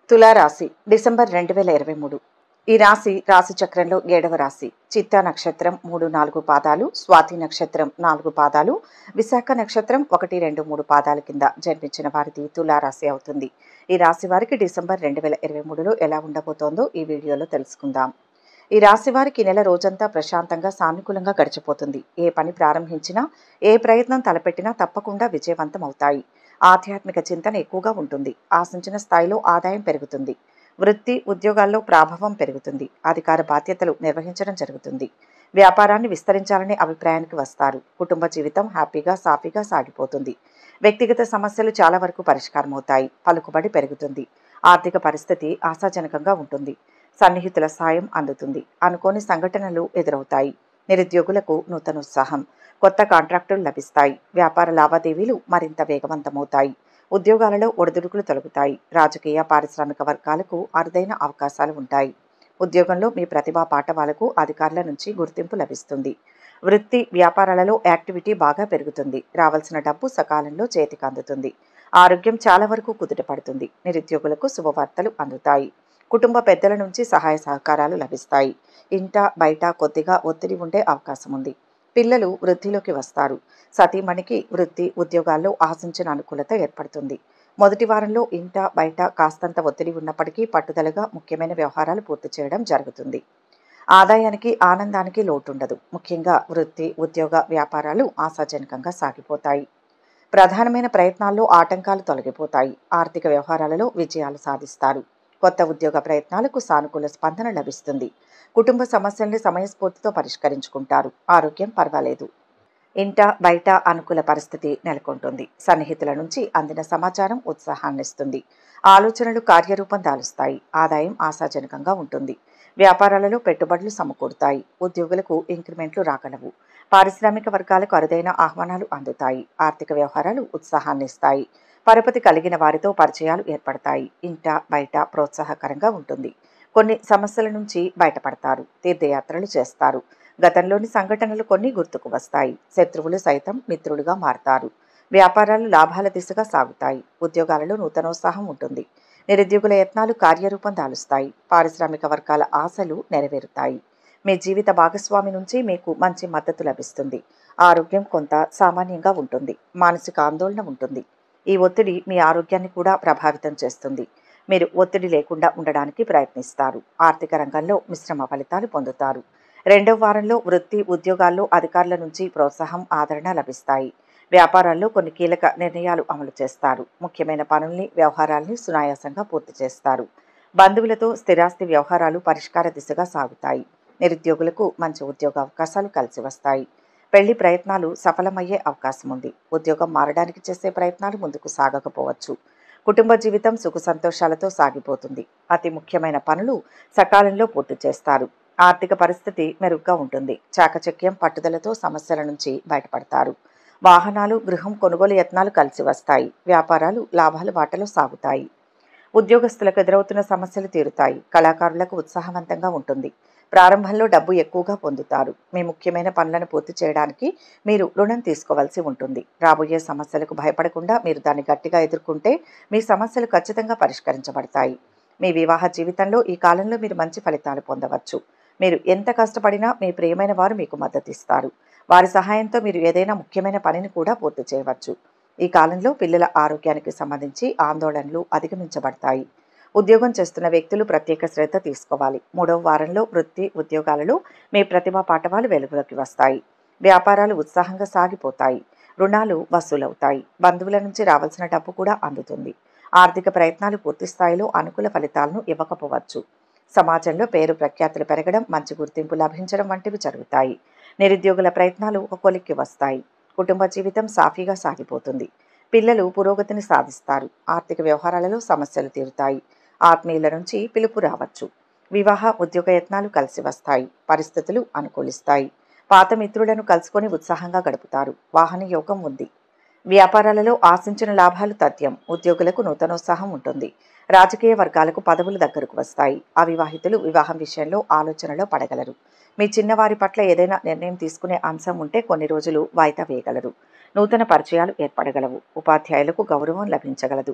తులారాశి డిసెంబర్ రెండు వేల ఇరవై మూడు ఈ రాశి రాశి చక్రంలో ఏడవ రాశి చిత్తా నక్షత్రం మూడు నాలుగు పాదాలు స్వాతి నక్షత్రం నాలుగు పాదాలు విశాఖ నక్షత్రం ఒకటి రెండు మూడు పాదాల కింద జన్మించిన వారిది తులారాశి అవుతుంది ఈ రాశి వారికి డిసెంబర్ రెండు వేల ఇరవై మూడులో ఎలా ఉండబోతోందో ఈ వీడియోలో తెలుసుకుందాం ఈ రాశి వారికి ఈ నెల రోజంతా ప్రశాంతంగా సానుకూలంగా గడిచిపోతుంది ఏ పని ప్రారంభించినా ఏ ప్రయత్నం తలపెట్టినా తప్పకుండా విజయవంతం అవుతాయి ఆధ్యాత్మిక చింతన ఎక్కువగా ఉంటుంది ఆశించిన స్థాయిలో ఆదాయం పెరుగుతుంది వృత్తి ఉద్యోగాల్లో ప్రాభవం పెరుగుతుంది అధికార బాధ్యతలు నిర్వహించడం జరుగుతుంది వ్యాపారాన్ని విస్తరించాలనే అభిప్రాయానికి వస్తారు కుటుంబ జీవితం హ్యాపీగా సాఫీగా సాగిపోతుంది వ్యక్తిగత సమస్యలు చాలా వరకు పరిష్కారం అవుతాయి పలుకుబడి పెరుగుతుంది ఆర్థిక పరిస్థితి ఆశాజనకంగా ఉంటుంది సన్నిహితుల సాయం అందుతుంది అనుకోని సంఘటనలు ఎదురవుతాయి నిరుద్యోగులకు నూతన ఉత్సాహం కొత్త కాంట్రాక్టులు లభిస్తాయి వ్యాపార లావాదేవీలు మరింత వేగవంతమవుతాయి ఉద్యోగాలలో ఒడిదుడుకులు తొలగుతాయి రాజకీయ పారిశ్రామిక వర్గాలకు అరుదైన అవకాశాలు ఉంటాయి ఉద్యోగంలో మీ ప్రతిభా పాఠవాలకు అధికారుల నుంచి గుర్తింపు లభిస్తుంది వృత్తి వ్యాపారాలలో యాక్టివిటీ బాగా పెరుగుతుంది రావాల్సిన డబ్బు సకాలంలో చేతికి అందుతుంది ఆరోగ్యం చాలా వరకు కుదుట పడుతుంది నిరుద్యోగులకు శుభవార్తలు అందుతాయి కుటుంబ పెద్దల నుంచి సహాయ సహకారాలు లభిస్తాయి ఇంట బయట కొద్దిగా ఒత్తిడి ఉండే అవకాశం ఉంది పిల్లలు వృద్ధిలోకి వస్తారు సతీమణికి వృత్తి ఉద్యోగాల్లో ఆశించిన అనుకూలత ఏర్పడుతుంది మొదటి వారంలో ఇంట బయట కాస్తంత ఒత్తిడి ఉన్నప్పటికీ పట్టుదలగా ముఖ్యమైన వ్యవహారాలు పూర్తి చేయడం జరుగుతుంది ఆదాయానికి ఆనందానికి లోటుండదు ముఖ్యంగా వృత్తి ఉద్యోగ వ్యాపారాలు ఆశాజనకంగా సాగిపోతాయి ప్రధానమైన ప్రయత్నాల్లో ఆటంకాలు తొలగిపోతాయి ఆర్థిక వ్యవహారాలలో విజయాలు సాధిస్తారు కొత్త ఉద్యోగ ప్రయత్నాలకు సానుకూల స్పందన లభిస్తుంది కుటుంబ సమస్యల్ని సమయస్ఫూర్తితో పరిష్కరించుకుంటారు ఆరోగ్యం పర్వాలేదు ఇంట బయట అనుకూల పరిస్థితి నెలకొంటుంది సన్నిహితుల నుంచి అందిన సమాచారం ఉత్సాహాన్నిస్తుంది ఆలోచనలు కార్యరూపం దాలుస్తాయి ఆదాయం ఆశాజనకంగా ఉంటుంది వ్యాపారాలలో పెట్టుబడులు సమకూరుతాయి ఉద్యోగులకు ఇంక్రిమెంట్లు రాగలవు పారిశ్రామిక వర్గాలకు అరుదైన ఆహ్వానాలు అందుతాయి ఆర్థిక వ్యవహారాలు ఉత్సాహాన్నిస్తాయి పరపతి కలిగిన వారితో పరిచయాలు ఏర్పడతాయి ఇంట బయట ప్రోత్సాహకరంగా ఉంటుంది కొన్ని సమస్యల నుంచి బయటపడతారు తీర్థయాత్రలు చేస్తారు గతంలోని సంఘటనలు కొన్ని గుర్తుకు వస్తాయి శత్రువులు సైతం మిత్రులుగా మారతారు వ్యాపారాలు లాభాల దిశగా సాగుతాయి ఉద్యోగాలలో నూతనోత్సాహం ఉంటుంది నిరుద్యోగుల యత్నాలు కార్యరూపం దాలుస్తాయి పారిశ్రామిక వర్గాల ఆశలు నెరవేరుతాయి మీ జీవిత భాగస్వామి నుంచి మీకు మంచి మద్దతు లభిస్తుంది ఆరోగ్యం కొంత సామాన్యంగా ఉంటుంది మానసిక ఆందోళన ఉంటుంది ఈ ఒత్తిడి మీ ఆరోగ్యాన్ని కూడా ప్రభావితం చేస్తుంది మీరు ఒత్తిడి లేకుండా ఉండడానికి ప్రయత్నిస్తారు ఆర్థిక రంగంలో మిశ్రమ ఫలితాలు పొందుతారు రెండవ వారంలో వృత్తి ఉద్యోగాల్లో అధికారుల నుంచి ప్రోత్సాహం ఆదరణ లభిస్తాయి వ్యాపారాల్లో కొన్ని కీలక నిర్ణయాలు అమలు చేస్తారు ముఖ్యమైన పనుల్ని వ్యవహారాల్ని సునాయాసంగా పూర్తి చేస్తారు బంధువులతో స్థిరాస్తి వ్యవహారాలు పరిష్కార దిశగా సాగుతాయి నిరుద్యోగులకు మంచి ఉద్యోగ అవకాశాలు కలిసి వస్తాయి పెళ్లి ప్రయత్నాలు సఫలమయ్యే అవకాశం ఉంది ఉద్యోగం మారడానికి చేసే ప్రయత్నాలు ముందుకు సాగకపోవచ్చు కుటుంబ జీవితం సుఖ సంతోషాలతో సాగిపోతుంది అతి ముఖ్యమైన పనులు సకాలంలో పూర్తి చేస్తారు ఆర్థిక పరిస్థితి మెరుగ్గా ఉంటుంది చాకచక్యం పట్టుదలతో సమస్యల నుంచి బయటపడతారు వాహనాలు గృహం కొనుగోలు యత్నాలు కలిసి వస్తాయి వ్యాపారాలు లాభాలు వాటలో సాగుతాయి ఉద్యోగస్తులకు ఎదురవుతున్న సమస్యలు తీరుతాయి కళాకారులకు ఉత్సాహవంతంగా ఉంటుంది ప్రారంభంలో డబ్బు ఎక్కువగా పొందుతారు మీ ముఖ్యమైన పనులను పూర్తి చేయడానికి మీరు రుణం తీసుకోవాల్సి ఉంటుంది రాబోయే సమస్యలకు భయపడకుండా మీరు దాన్ని గట్టిగా ఎదుర్కొంటే మీ సమస్యలు ఖచ్చితంగా పరిష్కరించబడతాయి మీ వివాహ జీవితంలో ఈ కాలంలో మీరు మంచి ఫలితాలు పొందవచ్చు మీరు ఎంత కష్టపడినా మీ ప్రియమైన వారు మీకు మద్దతు ఇస్తారు వారి సహాయంతో మీరు ఏదైనా ముఖ్యమైన పనిని కూడా పూర్తి చేయవచ్చు ఈ కాలంలో పిల్లల ఆరోగ్యానికి సంబంధించి ఆందోళనలు అధిగమించబడతాయి ఉద్యోగం చేస్తున్న వ్యక్తులు ప్రత్యేక శ్రద్ధ తీసుకోవాలి మూడవ వారంలో వృత్తి ఉద్యోగాలలో మీ ప్రతిభా పాఠవాలు వెలుగులోకి వస్తాయి వ్యాపారాలు ఉత్సాహంగా సాగిపోతాయి రుణాలు వసూలవుతాయి బంధువుల నుంచి రావాల్సిన డబ్బు కూడా అందుతుంది ఆర్థిక ప్రయత్నాలు పూర్తి స్థాయిలో అనుకూల ఫలితాలను ఇవ్వకపోవచ్చు సమాజంలో పేరు ప్రఖ్యాతులు పెరగడం మంచి గుర్తింపు లభించడం వంటివి జరుగుతాయి నిరుద్యోగుల ప్రయత్నాలు ఒక కొలిక్కి వస్తాయి కుటుంబ జీవితం సాఫీగా సాగిపోతుంది పిల్లలు పురోగతిని సాధిస్తారు ఆర్థిక వ్యవహారాలలో సమస్యలు తీరుతాయి ఆత్మీయుల నుంచి పిలుపు రావచ్చు వివాహ ఉద్యోగ యత్నాలు కలిసి వస్తాయి పరిస్థితులు అనుకూలిస్తాయి పాత మిత్రులను కలుసుకొని ఉత్సాహంగా గడుపుతారు వాహన యోగం ఉంది వ్యాపారాలలో ఆశించిన లాభాలు తథ్యం ఉద్యోగులకు నూతనోత్సాహం ఉంటుంది రాజకీయ వర్గాలకు పదవులు దగ్గరకు వస్తాయి అవివాహితులు వివాహం విషయంలో ఆలోచనలో పడగలరు మీ చిన్నవారి పట్ల ఏదైనా నిర్ణయం తీసుకునే అంశం ఉంటే కొన్ని రోజులు వాయిదా వేయగలరు నూతన పరిచయాలు ఏర్పడగలవు ఉపాధ్యాయులకు గౌరవం లభించగలదు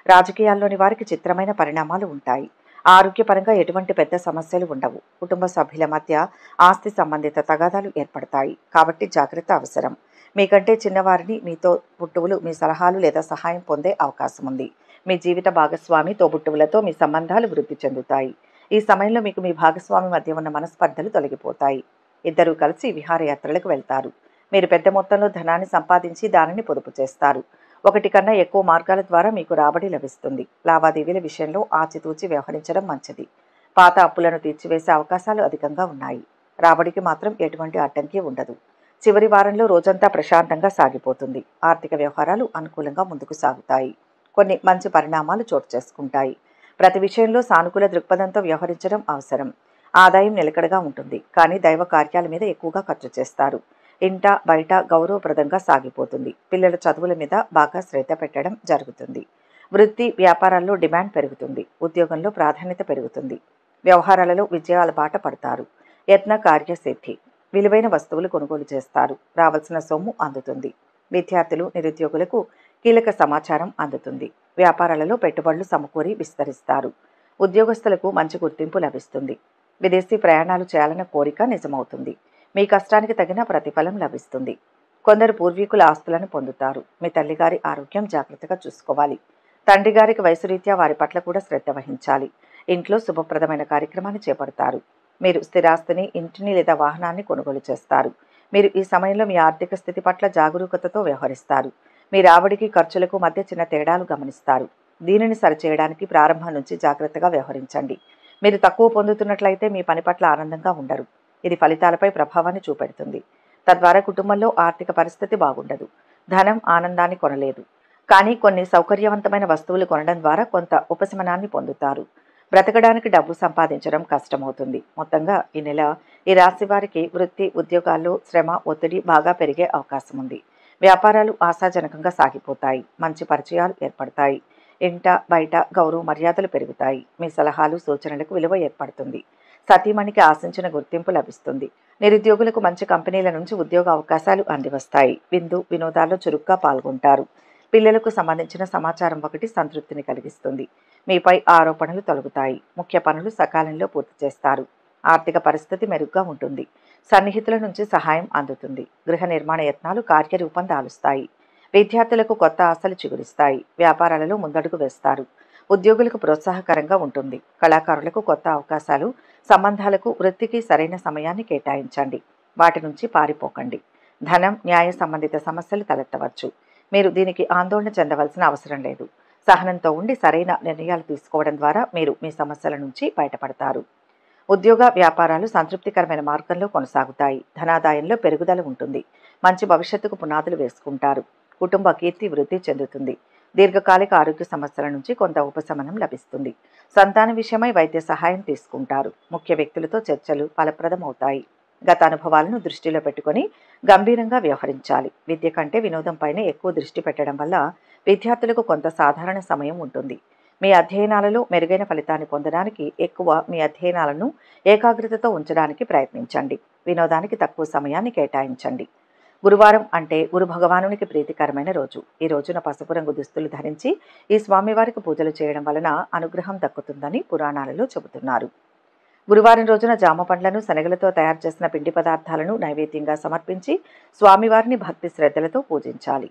రాజకీయాల్లోని వారికి చిత్రమైన పరిణామాలు ఉంటాయి ఆరోగ్యపరంగా ఎటువంటి పెద్ద సమస్యలు ఉండవు కుటుంబ సభ్యుల మధ్య ఆస్తి సంబంధిత తగాదాలు ఏర్పడతాయి కాబట్టి జాగ్రత్త అవసరం మీకంటే చిన్నవారిని మీతో పుట్టువులు మీ సలహాలు లేదా సహాయం పొందే అవకాశం ఉంది మీ జీవిత భాగస్వామి తోబుట్టువులతో మీ సంబంధాలు వృద్ధి చెందుతాయి ఈ సమయంలో మీకు మీ భాగస్వామి మధ్య ఉన్న మనస్పర్ధలు తొలగిపోతాయి ఇద్దరూ కలిసి విహారయాత్రలకు వెళ్తారు మీరు పెద్ద మొత్తంలో ధనాన్ని సంపాదించి దానిని పొదుపు చేస్తారు ఒకటి కన్నా ఎక్కువ మార్గాల ద్వారా మీకు రాబడి లభిస్తుంది లావాదేవీల విషయంలో ఆచితూచి వ్యవహరించడం మంచిది పాత అప్పులను తీర్చివేసే అవకాశాలు అధికంగా ఉన్నాయి రాబడికి మాత్రం ఎటువంటి అడ్డంకి ఉండదు చివరి వారంలో రోజంతా ప్రశాంతంగా సాగిపోతుంది ఆర్థిక వ్యవహారాలు అనుకూలంగా ముందుకు సాగుతాయి కొన్ని మంచి పరిణామాలు చోటు చేసుకుంటాయి ప్రతి విషయంలో సానుకూల దృక్పథంతో వ్యవహరించడం అవసరం ఆదాయం నిలకడగా ఉంటుంది కానీ దైవ కార్యాల మీద ఎక్కువగా ఖర్చు చేస్తారు ఇంట బయట గౌరవప్రదంగా సాగిపోతుంది పిల్లల చదువుల మీద బాగా శ్రద్ధ పెట్టడం జరుగుతుంది వృత్తి వ్యాపారాల్లో డిమాండ్ పెరుగుతుంది ఉద్యోగంలో ప్రాధాన్యత పెరుగుతుంది వ్యవహారాలలో విజయాల బాట పడతారు యత్న కార్యసిద్ధి విలువైన వస్తువులు కొనుగోలు చేస్తారు రావాల్సిన సొమ్ము అందుతుంది విద్యార్థులు నిరుద్యోగులకు కీలక సమాచారం అందుతుంది వ్యాపారాలలో పెట్టుబడులు సమకూరి విస్తరిస్తారు ఉద్యోగస్తులకు మంచి గుర్తింపు లభిస్తుంది విదేశీ ప్రయాణాలు చేయాలన్న కోరిక నిజమవుతుంది మీ కష్టానికి తగిన ప్రతిఫలం లభిస్తుంది కొందరు పూర్వీకుల ఆస్తులను పొందుతారు మీ తల్లిగారి ఆరోగ్యం జాగ్రత్తగా చూసుకోవాలి తండ్రి గారికి వయసు రీత్యా వారి పట్ల కూడా శ్రద్ధ వహించాలి ఇంట్లో శుభప్రదమైన కార్యక్రమాన్ని చేపడతారు మీరు స్థిరాస్తిని ఇంటిని లేదా వాహనాన్ని కొనుగోలు చేస్తారు మీరు ఈ సమయంలో మీ ఆర్థిక స్థితి పట్ల జాగరూకతతో వ్యవహరిస్తారు మీ రాబడికి ఖర్చులకు మధ్య చిన్న తేడాలు గమనిస్తారు దీనిని సరిచేయడానికి ప్రారంభం నుంచి జాగ్రత్తగా వ్యవహరించండి మీరు తక్కువ పొందుతున్నట్లయితే మీ పని పట్ల ఆనందంగా ఉండరు ఇది ఫలితాలపై ప్రభావాన్ని చూపెడుతుంది తద్వారా కుటుంబంలో ఆర్థిక పరిస్థితి బాగుండదు ధనం ఆనందాన్ని కొనలేదు కానీ కొన్ని సౌకర్యవంతమైన వస్తువులు కొనడం ద్వారా కొంత ఉపశమనాన్ని పొందుతారు బ్రతకడానికి డబ్బు సంపాదించడం కష్టమవుతుంది మొత్తంగా ఈ నెల ఈ రాశి వారికి వృత్తి ఉద్యోగాల్లో శ్రమ ఒత్తిడి బాగా పెరిగే అవకాశం ఉంది వ్యాపారాలు ఆశాజనకంగా సాగిపోతాయి మంచి పరిచయాలు ఏర్పడతాయి ఇంట బయట గౌరవ మర్యాదలు పెరుగుతాయి మీ సలహాలు సూచనలకు విలువ ఏర్పడుతుంది సతీమణికి ఆశించిన గుర్తింపు లభిస్తుంది నిరుద్యోగులకు మంచి కంపెనీల నుంచి ఉద్యోగ అవకాశాలు అందివస్తాయి విందు వినోదాల్లో చురుగ్గా పాల్గొంటారు పిల్లలకు సంబంధించిన సమాచారం ఒకటి సంతృప్తిని కలిగిస్తుంది మీపై ఆరోపణలు తొలగుతాయి ముఖ్య పనులు సకాలంలో పూర్తి చేస్తారు ఆర్థిక పరిస్థితి మెరుగ్గా ఉంటుంది సన్నిహితుల నుంచి సహాయం అందుతుంది గృహ నిర్మాణ యత్నాలు కార్యరూపం దాలుస్తాయి విద్యార్థులకు కొత్త ఆశలు చిగురిస్తాయి వ్యాపారాలలో ముందడుగు వేస్తారు ఉద్యోగులకు ప్రోత్సాహకరంగా ఉంటుంది కళాకారులకు కొత్త అవకాశాలు సంబంధాలకు వృత్తికి సరైన సమయాన్ని కేటాయించండి వాటి నుంచి పారిపోకండి ధనం న్యాయ సంబంధిత సమస్యలు తలెత్తవచ్చు మీరు దీనికి ఆందోళన చెందవలసిన అవసరం లేదు సహనంతో ఉండి సరైన నిర్ణయాలు తీసుకోవడం ద్వారా మీరు మీ సమస్యల నుంచి బయటపడతారు ఉద్యోగ వ్యాపారాలు సంతృప్తికరమైన మార్గంలో కొనసాగుతాయి ధనాదాయంలో పెరుగుదల ఉంటుంది మంచి భవిష్యత్తుకు పునాదులు వేసుకుంటారు కుటుంబ కీర్తి వృద్ధి చెందుతుంది దీర్ఘకాలిక ఆరోగ్య సమస్యల నుంచి కొంత ఉపశమనం లభిస్తుంది సంతాన విషయమై వైద్య సహాయం తీసుకుంటారు ముఖ్య వ్యక్తులతో చర్చలు ఫలప్రదం అవుతాయి గత అనుభవాలను దృష్టిలో పెట్టుకొని గంభీరంగా వ్యవహరించాలి విద్య కంటే వినోదంపైనే ఎక్కువ దృష్టి పెట్టడం వల్ల విద్యార్థులకు కొంత సాధారణ సమయం ఉంటుంది మీ అధ్యయనాలలో మెరుగైన ఫలితాన్ని పొందడానికి ఎక్కువ మీ అధ్యయనాలను ఏకాగ్రతతో ఉంచడానికి ప్రయత్నించండి వినోదానికి తక్కువ సమయాన్ని కేటాయించండి గురువారం అంటే గురు భగవానునికి ప్రీతికరమైన రోజు ఈ రోజున పసుపు రంగు దుస్తులు ధరించి ఈ స్వామివారికి పూజలు చేయడం వలన అనుగ్రహం దక్కుతుందని పురాణాలలో చెబుతున్నారు గురువారం రోజున జామ పండ్లను శనగలతో తయారు చేసిన పిండి పదార్థాలను నైవేద్యంగా సమర్పించి స్వామివారిని భక్తి శ్రద్ధలతో పూజించాలి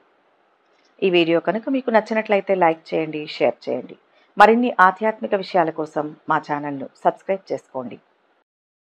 ఈ వీడియో కనుక మీకు నచ్చినట్లయితే లైక్ చేయండి షేర్ చేయండి మరిన్ని ఆధ్యాత్మిక విషయాల కోసం మా ఛానల్ను సబ్స్క్రైబ్ చేసుకోండి